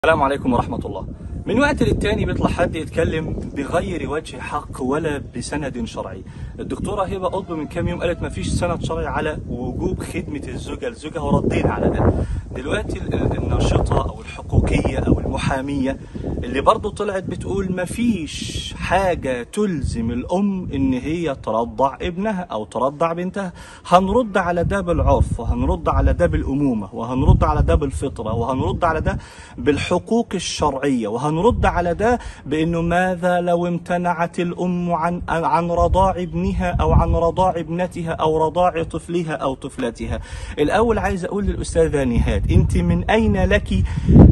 السلام عليكم ورحمة الله من وقت للتاني بيطلع حد يتكلم بغير وجه حق ولا بسند شرعي الدكتورة هبة قطب من كام يوم قالت ما فيش سند شرعي على وجوب خدمة الزوجة لزوجها وردينا على ده دلوقتي ال- ال- الناشطة أو الحقوقية أو المحامية اللي برضو طلعت بتقول ما فيش حاجة تلزم الأم إن هي ترضع ابنها أو ترضع بنتها هنرد على ده بالعرف وهنرد على ده بالأمومة وهنرد على ده بالفطرة وهنرد على ده بالحقوق الشرعية وهنرد على ده بأنه ماذا لو امتنعت الأم عن عن رضاع ابنها أو عن رضاع ابنتها أو رضاع طفلها أو طفلتها الأول عايز أقول للأستاذة نهاد أنت من أين لك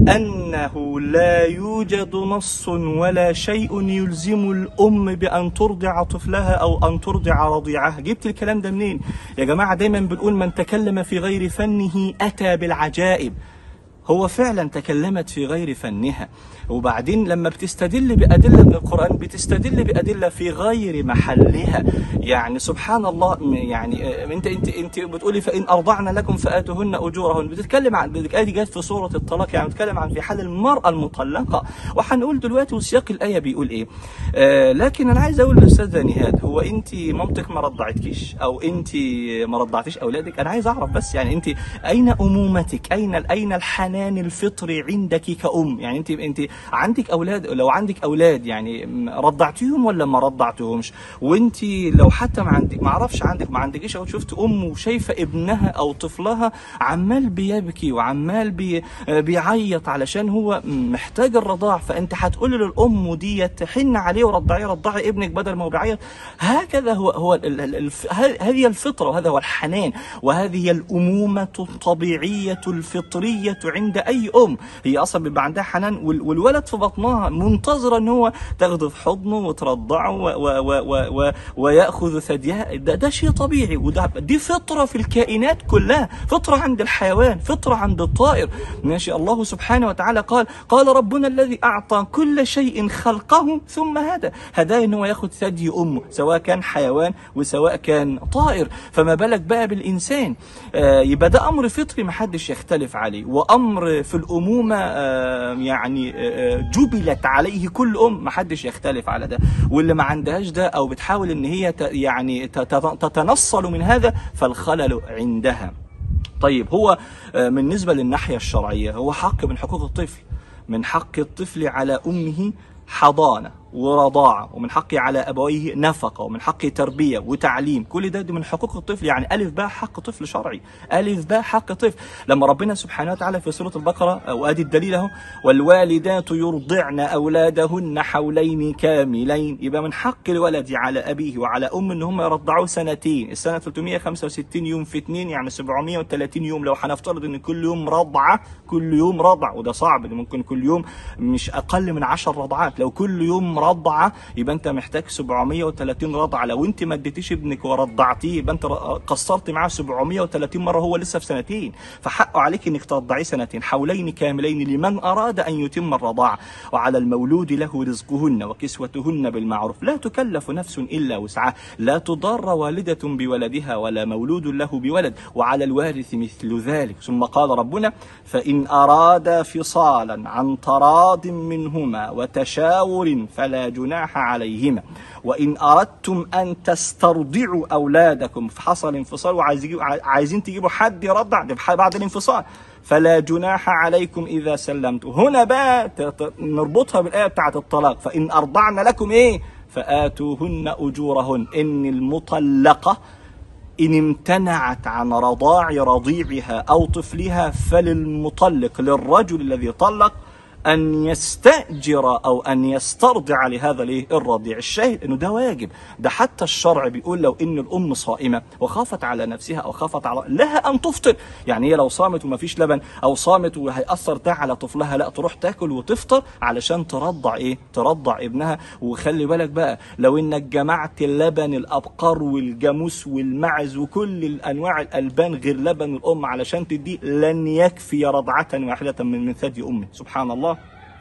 أنه لا يوجد نص ولا شيء يلزم الأم بأن ترضع طفلها أو أن ترضع رضيعها جبت الكلام ده منين يا جماعة دايما بنقول من تكلم في غير فنه أتى بالعجائب هو فعلا تكلمت في غير فنها وبعدين لما بتستدل بأدلة من القرآن بتستدل بأدلة في غير محلها يعني سبحان الله م- يعني آه، انت انت انت بتقولي فإن أرضعن لكم فآتوهن أجورهن بتتكلم عن الآية دي جت في سورة الطلاق يعني بتتكلم عن في حال المرأة المطلقة وهنقول دلوقتي وسياق الآية بيقول إيه آه لكن أنا عايز أقول للأستاذة نهاد هو أنت مامتك ما رضعتكيش أو أنت ما رضعتيش أولادك أنا عايز أعرف بس يعني أنت أين أمومتك أين أين الحنان الفطري عندك كأم يعني أنت أنت عندك أولاد لو عندك أولاد يعني م- رضعتيهم ولا ما رضعتهمش وأنت لو حتى ما عندك ما أعرفش عندك ما عندكيش أو شفت أم وشايفة ابنها أو طفلها عمال بيبكي وعمال بي بيعيط علشان هو محتاج الرضاع فأنت هتقول للأم دي تحن عليه ورضعيه رضعي ابنك بدل ما هو بيعيط هكذا هو هو ال- ال- الف- ه- هذه الفطرة وهذا هو الحنان وهذه هي الأمومة الطبيعية الفطرية عند أي أم هي أصلا بيبقى عندها حنان وال- والولد في بطنها منتظرة أن هو تاخده في حضنه وترضعه و و و و و ويأخذ ثديها ده, ده شيء طبيعي وده دي فطرة في الكائنات كلها فطرة عند الحيوان فطرة عند الطائر ماشي الله سبحانه وتعالى قال قال ربنا الذي أعطى كل شيء خلقه ثم هدى هداه ان هو ياخد ثدي امه سواء كان حيوان وسواء كان طائر فما بالك بقى بالانسان آه يبقى ده امر فطري ما حدش يختلف عليه وامر في الامومه آه يعني آه جبلت عليه كل ام ما حدش يختلف على ده واللي ما عندهاش ده او بتحاول ان هي ت- يعني ت- ت- تتنصل من هذا فالخلل عندها طيب هو آه، بالنسبة للناحية الشرعية هو حق من حقوق الطفل من حق الطفل على أمه حضانة ورضاعة ومن حقه على أبويه نفقة ومن حقه تربية وتعليم كل ده, ده من حقوق الطفل يعني ألف باء حق طفل شرعي ألف باء حق طفل لما ربنا سبحانه وتعالى في سورة البقرة أو أدي الدليل أهو والوالدات يرضعن أولادهن حولين كاملين يبقى من حق الولد على أبيه وعلى أمه إن هم يرضعوه سنتين السنة 365 يوم في اتنين يعني 730 يوم لو هنفترض إن كل يوم رضعة كل يوم رضع وده صعب إن ممكن كل يوم مش أقل من 10 رضعات لو كل يوم رضعة يبقى أنت محتاج 730 رضعة لو أنت ما اديتيش ابنك ورضعتيه يبقى أنت ر- قصرت معاه 730 مرة هو لسه في سنتين فحقه عليك إنك ترضعيه سنتين حولين كاملين لمن أراد أن يتم الرضاعة وعلى المولود له رزقهن وكسوتهن بالمعروف لا تكلف نفس إلا وسعها لا تضار والدة بولدها ولا مولود له بولد وعلى الوارث مثل ذلك ثم قال ربنا فإن أرادا فصالا عن تراض منهما وتشاور فلا جناح عليهما وإن أردتم أن تسترضعوا أولادكم فحصل انفصال وعايزين عايزين تجيبوا حد يرضع ده بعد الانفصال فلا جناح عليكم إذا سلمتم هنا بقى ت- ت- نربطها بالآية بتاعة الطلاق فإن أرضعن لكم إيه فآتوهن أجورهن إن المطلقة إن امتنعت عن رضاع رضيعها أو طفلها فللمطلق للرجل الذي طلق أن يستأجر أو أن يسترضع لهذا الإيه؟ الرضيع الشاهد أنه ده واجب ده حتى الشرع بيقول لو أن الأم صائمة وخافت على نفسها أو خافت على لها أن تفطر يعني هي لو صامت وما فيش لبن أو صامت وهيأثر ده على طفلها لا تروح تاكل وتفطر علشان ترضع إيه ترضع ابنها وخلي بالك بقى لو إنك جمعت اللبن الأبقار والجاموس والمعز وكل الأنواع الألبان غير لبن الأم علشان تديه لن يكفي رضعة واحدة من من ثدي أمه سبحان الله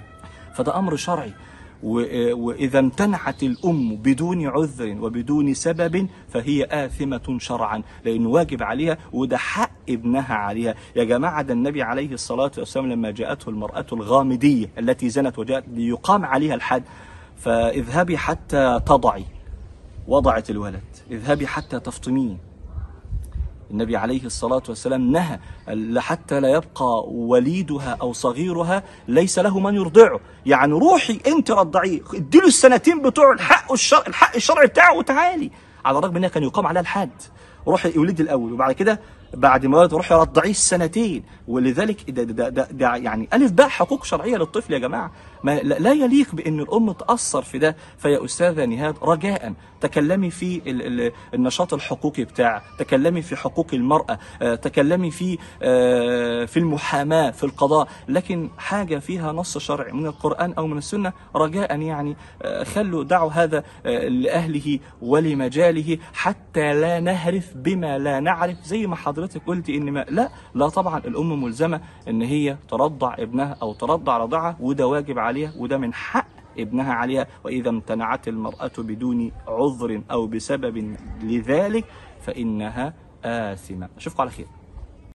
فده امر شرعي و- واذا امتنعت الام بدون عذر وبدون سبب فهي اثمه شرعا لانه واجب عليها وده حق ابنها عليها يا جماعة ده النبي عليه الصلاة والسلام لما جاءته المرأة الغامدية التي زنت وجاءت ليقام عليها الحد فاذهبي حتى تضعي وضعت الولد اذهبي حتى تفطميه النبي عليه الصلاة والسلام نهى حتى لا يبقى وليدها أو صغيرها ليس له من يرضعه يعني روحي أنت رضعيه اديله السنتين بتوع الحق الشرع الحق الشرعي بتاعه وتعالي على الرغم انها كان يقام عليها الحد روحي يولد الاول وبعد كده بعد ما ولد روحي رضعيه السنتين ولذلك ده, ده, ده, ده يعني الف باء حقوق شرعيه للطفل يا جماعه ما لا لا يليق بان الام تاثر في ده فيا استاذه نهاد رجاء تكلمي في ال ال النشاط الحقوقي بتاعك تكلمي في حقوق المراه آه، تكلمي في آه، في المحاماه في القضاء لكن حاجه فيها نص شرعي من القران او من السنه رجاء يعني آه، خلوا دعوا هذا آه، لاهله ولمجاله حتى لا نهرف بما لا نعرف زي ما حضرتك قلتي ان ما لا لا طبعا الام ملزمه ان هي ترضع ابنها او ترضع رضعها وده واجب عليها وده من حق ابنها عليها واذا امتنعت المراه بدون عذر او بسبب لذلك فانها آثمه اشوفكم على خير